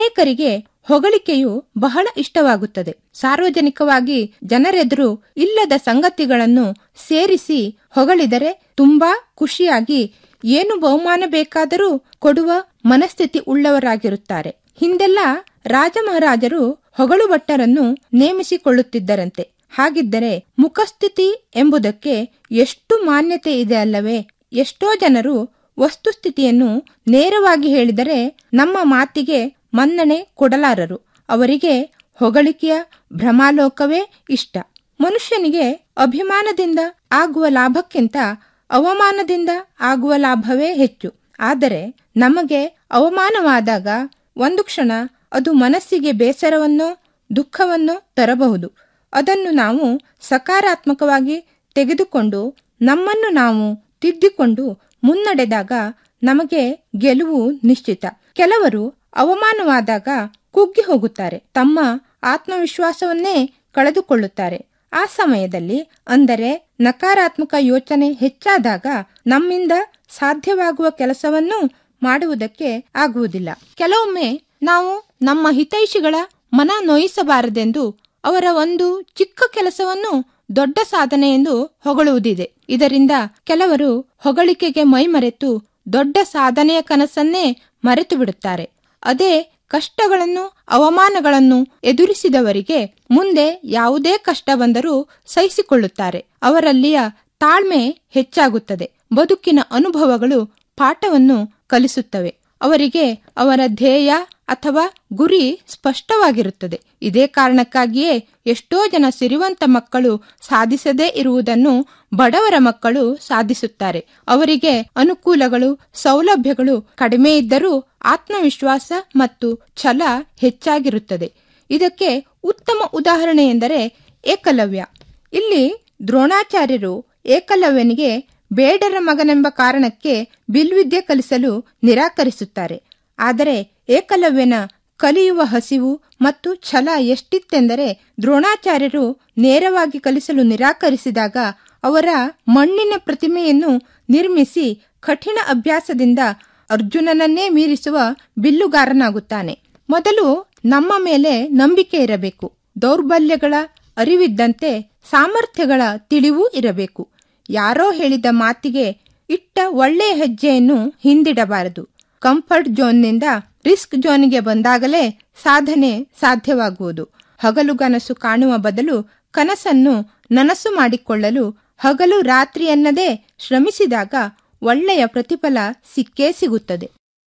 ಅನೇಕರಿಗೆ ಹೊಗಳಿಕೆಯು ಬಹಳ ಇಷ್ಟವಾಗುತ್ತದೆ ಸಾರ್ವಜನಿಕವಾಗಿ ಜನರೆದುರು ಇಲ್ಲದ ಸಂಗತಿಗಳನ್ನು ಸೇರಿಸಿ ಹೊಗಳಿದರೆ ತುಂಬಾ ಖುಷಿಯಾಗಿ ಏನು ಬಹುಮಾನ ಬೇಕಾದರೂ ಕೊಡುವ ಮನಸ್ಥಿತಿ ಉಳ್ಳವರಾಗಿರುತ್ತಾರೆ ಹಿಂದೆಲ್ಲ ರಾಜ ಮಹಾರಾಜರು ಹೊಗಳು ಭಟ್ಟರನ್ನು ನೇಮಿಸಿಕೊಳ್ಳುತ್ತಿದ್ದರಂತೆ ಹಾಗಿದ್ದರೆ ಮುಖಸ್ಥಿತಿ ಎಂಬುದಕ್ಕೆ ಎಷ್ಟು ಮಾನ್ಯತೆ ಇದೆ ಅಲ್ಲವೇ ಎಷ್ಟೋ ಜನರು ವಸ್ತುಸ್ಥಿತಿಯನ್ನು ನೇರವಾಗಿ ಹೇಳಿದರೆ ನಮ್ಮ ಮಾತಿಗೆ ಮನ್ನಣೆ ಕೊಡಲಾರರು ಅವರಿಗೆ ಹೊಗಳಿಕೆಯ ಭ್ರಮಾಲೋಕವೇ ಇಷ್ಟ ಮನುಷ್ಯನಿಗೆ ಅಭಿಮಾನದಿಂದ ಆಗುವ ಲಾಭಕ್ಕಿಂತ ಅವಮಾನದಿಂದ ಆಗುವ ಲಾಭವೇ ಹೆಚ್ಚು ಆದರೆ ನಮಗೆ ಅವಮಾನವಾದಾಗ ಒಂದು ಕ್ಷಣ ಅದು ಮನಸ್ಸಿಗೆ ಬೇಸರವನ್ನೋ ದುಃಖವನ್ನೋ ತರಬಹುದು ಅದನ್ನು ನಾವು ಸಕಾರಾತ್ಮಕವಾಗಿ ತೆಗೆದುಕೊಂಡು ನಮ್ಮನ್ನು ನಾವು ತಿದ್ದಿಕೊಂಡು ಮುನ್ನಡೆದಾಗ ನಮಗೆ ಗೆಲುವು ನಿಶ್ಚಿತ ಕೆಲವರು ಅವಮಾನವಾದಾಗ ಕುಗ್ಗಿ ಹೋಗುತ್ತಾರೆ ತಮ್ಮ ಆತ್ಮವಿಶ್ವಾಸವನ್ನೇ ಕಳೆದುಕೊಳ್ಳುತ್ತಾರೆ ಆ ಸಮಯದಲ್ಲಿ ಅಂದರೆ ನಕಾರಾತ್ಮಕ ಯೋಚನೆ ಹೆಚ್ಚಾದಾಗ ನಮ್ಮಿಂದ ಸಾಧ್ಯವಾಗುವ ಕೆಲಸವನ್ನು ಮಾಡುವುದಕ್ಕೆ ಆಗುವುದಿಲ್ಲ ಕೆಲವೊಮ್ಮೆ ನಾವು ನಮ್ಮ ಹಿತೈಷಿಗಳ ಮನ ನೋಯಿಸಬಾರದೆಂದು ಅವರ ಒಂದು ಚಿಕ್ಕ ಕೆಲಸವನ್ನು ದೊಡ್ಡ ಸಾಧನೆ ಎಂದು ಹೊಗಳುವುದಿದೆ ಇದರಿಂದ ಕೆಲವರು ಹೊಗಳಿಕೆಗೆ ಮೈಮರೆತು ದೊಡ್ಡ ಸಾಧನೆಯ ಕನಸನ್ನೇ ಮರೆತು ಬಿಡುತ್ತಾರೆ ಅದೇ ಕಷ್ಟಗಳನ್ನು ಅವಮಾನಗಳನ್ನು ಎದುರಿಸಿದವರಿಗೆ ಮುಂದೆ ಯಾವುದೇ ಕಷ್ಟ ಬಂದರೂ ಸಹಿಸಿಕೊಳ್ಳುತ್ತಾರೆ ಅವರಲ್ಲಿಯ ತಾಳ್ಮೆ ಹೆಚ್ಚಾಗುತ್ತದೆ ಬದುಕಿನ ಅನುಭವಗಳು ಪಾಠವನ್ನು ಕಲಿಸುತ್ತವೆ ಅವರಿಗೆ ಅವರ ಧ್ಯೇಯ ಅಥವಾ ಗುರಿ ಸ್ಪಷ್ಟವಾಗಿರುತ್ತದೆ ಇದೇ ಕಾರಣಕ್ಕಾಗಿಯೇ ಎಷ್ಟೋ ಜನ ಸಿರಿವಂತ ಮಕ್ಕಳು ಸಾಧಿಸದೇ ಇರುವುದನ್ನು ಬಡವರ ಮಕ್ಕಳು ಸಾಧಿಸುತ್ತಾರೆ ಅವರಿಗೆ ಅನುಕೂಲಗಳು ಸೌಲಭ್ಯಗಳು ಕಡಿಮೆ ಇದ್ದರೂ ಆತ್ಮವಿಶ್ವಾಸ ಮತ್ತು ಛಲ ಹೆಚ್ಚಾಗಿರುತ್ತದೆ ಇದಕ್ಕೆ ಉತ್ತಮ ಉದಾಹರಣೆ ಎಂದರೆ ಏಕಲವ್ಯ ಇಲ್ಲಿ ದ್ರೋಣಾಚಾರ್ಯರು ಏಕಲವ್ಯನಿಗೆ ಬೇಡರ ಮಗನೆಂಬ ಕಾರಣಕ್ಕೆ ಬಿಲ್ವಿದ್ಯೆ ಕಲಿಸಲು ನಿರಾಕರಿಸುತ್ತಾರೆ ಆದರೆ ಏಕಲವ್ಯನ ಕಲಿಯುವ ಹಸಿವು ಮತ್ತು ಛಲ ಎಷ್ಟಿತ್ತೆಂದರೆ ದ್ರೋಣಾಚಾರ್ಯರು ನೇರವಾಗಿ ಕಲಿಸಲು ನಿರಾಕರಿಸಿದಾಗ ಅವರ ಮಣ್ಣಿನ ಪ್ರತಿಮೆಯನ್ನು ನಿರ್ಮಿಸಿ ಕಠಿಣ ಅಭ್ಯಾಸದಿಂದ ಅರ್ಜುನನನ್ನೇ ಮೀರಿಸುವ ಬಿಲ್ಲುಗಾರನಾಗುತ್ತಾನೆ ಮೊದಲು ನಮ್ಮ ಮೇಲೆ ನಂಬಿಕೆ ಇರಬೇಕು ದೌರ್ಬಲ್ಯಗಳ ಅರಿವಿದ್ದಂತೆ ಸಾಮರ್ಥ್ಯಗಳ ತಿಳಿವೂ ಇರಬೇಕು ಯಾರೋ ಹೇಳಿದ ಮಾತಿಗೆ ಇಟ್ಟ ಒಳ್ಳೆಯ ಹೆಜ್ಜೆಯನ್ನು ಹಿಂದಿಡಬಾರದು ಕಂಫರ್ಟ್ ಝೋನ್ನಿಂದ ರಿಸ್ಕ್ ಝೋನ್ಗೆ ಬಂದಾಗಲೇ ಸಾಧನೆ ಸಾಧ್ಯವಾಗುವುದು ಹಗಲುಗನಸು ಕಾಣುವ ಬದಲು ಕನಸನ್ನು ನನಸು ಮಾಡಿಕೊಳ್ಳಲು ಹಗಲು ರಾತ್ರಿ ಎನ್ನದೇ ಶ್ರಮಿಸಿದಾಗ ಒಳ್ಳೆಯ ಪ್ರತಿಫಲ ಸಿಕ್ಕೇ ಸಿಗುತ್ತದೆ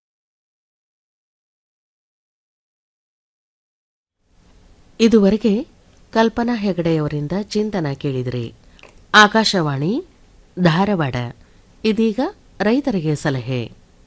ಇದುವರೆಗೆ ಕಲ್ಪನಾ ಹೆಗಡೆಯವರಿಂದ ಚಿಂತನ ಕೇಳಿದಿರಿ ಆಕಾಶವಾಣಿ ಧಾರವಾಡ ಇದೀಗ ರೈತರಿಗೆ ಸಲಹೆ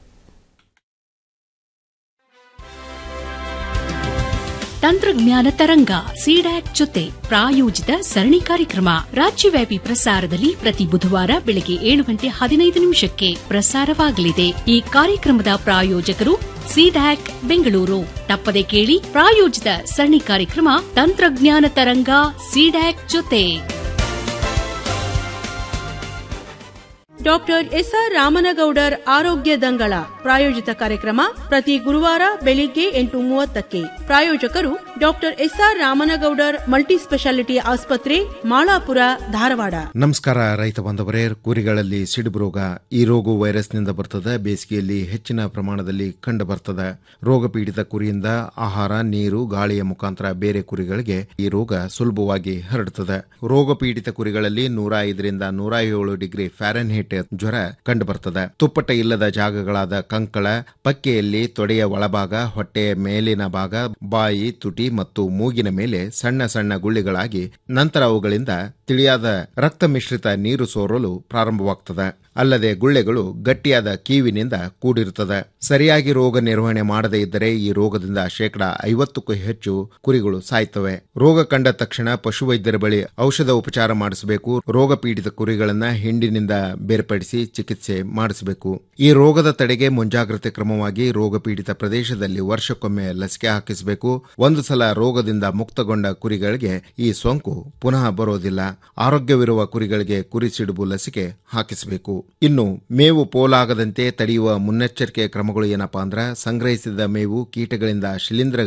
ತಂತ್ರಜ್ಞಾನ ತರಂಗ ಸಿಡ್ಯಾಕ್ ಜೊತೆ ಪ್ರಾಯೋಜಿತ ಸರಣಿ ಕಾರ್ಯಕ್ರಮ ರಾಜ್ಯವ್ಯಾಪಿ ಪ್ರಸಾರದಲ್ಲಿ ಪ್ರತಿ ಬುಧವಾರ ಬೆಳಗ್ಗೆ ಏಳು ಗಂಟೆ ಹದಿನೈದು ನಿಮಿಷಕ್ಕೆ ಪ್ರಸಾರವಾಗಲಿದೆ ಈ ಕಾರ್ಯಕ್ರಮದ ಪ್ರಾಯೋಜಕರು ಸಿಡ್ಯಾಕ್ ಬೆಂಗಳೂರು ತಪ್ಪದೆ ಕೇಳಿ ಪ್ರಾಯೋಜಿತ ಸರಣಿ ಕಾರ್ಯಕ್ರಮ ತಂತ್ರಜ್ಞಾನ ತರಂಗ ಸಿಡ್ಯಾಕ್ ಜೊತೆ ಡಾಕ್ಟರ್ ಎಸ್ಆರ್ ರಾಮನಗೌಡರ್ ಆರೋಗ್ಯ ದಂಗಳ ಪ್ರಾಯೋಜಿತ ಕಾರ್ಯಕ್ರಮ ಪ್ರತಿ ಗುರುವಾರ ಬೆಳಿಗ್ಗೆ ಎಂಟು ಮೂವತ್ತಕ್ಕೆ ಪ್ರಾಯೋಜಕರು doctor SR Ramanagoudar multi speciality ಆಸ್ಪತ್ರೆ ಮಾಳಾಪುರ ಧಾರವಾಡ ನಮಸ್ಕಾರ ರೈತ ಬಾಂಧವರೇ ಕುರಿಗಳಲ್ಲಿ ಸಿಡುಬು ರೋಗ ಈ ರೋಗವು ವೈರಸ್ನಿಂದ ಬರ್ತದೆ ಬೇಸಿಗೆಯಲ್ಲಿ ಹೆಚ್ಚಿನ ಪ್ರಮಾಣದಲ್ಲಿ ಕಂಡು ಬರ್ತದೆ ರೋಗ ಪೀಡಿತ ಕುರಿಯಿಂದ ಆಹಾರ ನೀರು ಗಾಳಿಯ ಮುಖಾಂತರ ಬೇರೆ ಕುರಿಗಳಿಗೆ ಈ ರೋಗ ಸುಲಭವಾಗಿ ಹರಡುತ್ತದೆ ರೋಗ ಪೀಡಿತ ಕುರಿಗಳಲ್ಲಿ ನೂರ ಐದರಿಂದ ನೂರ ಏಳು ಡಿಗ್ರಿ ಫ್ಯಾರನ್ಹೀಟ್ ಜ್ವರ ಕಂಡು ಬರ್ತದೆ ತುಪ್ಪಟ ಇಲ್ಲದ ಜಾಗಗಳಾದ ಕಂಕಳ ಪಕ್ಕೆಯಲ್ಲಿ ತೊಡೆಯ ಒಳಭಾಗ ಹೊಟ್ಟೆಯ ಮೇಲಿನ ಭಾಗ ಬಾಯಿ ತುಟಿ ಮತ್ತು ಮೂಗಿನ ಮೇಲೆ ಸಣ್ಣ ಸಣ್ಣ ಗುಳ್ಳಿಗಳಾಗಿ ನಂತರ ಅವುಗಳಿಂದ ತಿಳಿಯಾದ ರಕ್ತ ಮಿಶ್ರಿತ ನೀರು ಸೋರಲು ಪ್ರಾರಂಭವಾಗ್ತದೆ ಅಲ್ಲದೆ ಗುಳ್ಳೆಗಳು ಗಟ್ಟಿಯಾದ ಕೀವಿನಿಂದ ಕೂಡಿರುತ್ತದೆ ಸರಿಯಾಗಿ ರೋಗ ನಿರ್ವಹಣೆ ಮಾಡದೇ ಇದ್ದರೆ ಈ ರೋಗದಿಂದ ಶೇಕಡ ಐವತ್ತಕ್ಕೂ ಹೆಚ್ಚು ಕುರಿಗಳು ಸಾಯ್ತವೆ ರೋಗ ಕಂಡ ತಕ್ಷಣ ಪಶುವೈದ್ಯರ ಬಳಿ ಔಷಧ ಉಪಚಾರ ಮಾಡಿಸಬೇಕು ರೋಗ ಪೀಡಿತ ಕುರಿಗಳನ್ನ ಹಿಂಡಿನಿಂದ ಬೇರ್ಪಡಿಸಿ ಚಿಕಿತ್ಸೆ ಮಾಡಿಸಬೇಕು ಈ ರೋಗದ ತಡೆಗೆ ಮುಂಜಾಗ್ರತೆ ಕ್ರಮವಾಗಿ ರೋಗ ಪೀಡಿತ ಪ್ರದೇಶದಲ್ಲಿ ವರ್ಷಕ್ಕೊಮ್ಮೆ ಲಸಿಕೆ ಹಾಕಿಸಬೇಕು ಒಂದು ಸಲ ರೋಗದಿಂದ ಮುಕ್ತಗೊಂಡ ಕುರಿಗಳಿಗೆ ಈ ಸೋಂಕು ಪುನಃ ಬರೋದಿಲ್ಲ ಆರೋಗ್ಯವಿರುವ ಕುರಿಗಳಿಗೆ ಕುರಿ ಸಿಡುಬು ಲಸಿಕೆ ಹಾಕಿಸಬೇಕು ಇನ್ನು ಮೇವು ಪೋಲಾಗದಂತೆ ತಡೆಯುವ ಮುನ್ನೆಚ್ಚರಿಕೆ ಕ್ರಮಗಳು ಏನಪ್ಪಾ ಅಂದ್ರೆ ಸಂಗ್ರಹಿಸಿದ ಮೇವು ಕೀಟಗಳಿಂದ ಶಿಲೀಂಧ್ರ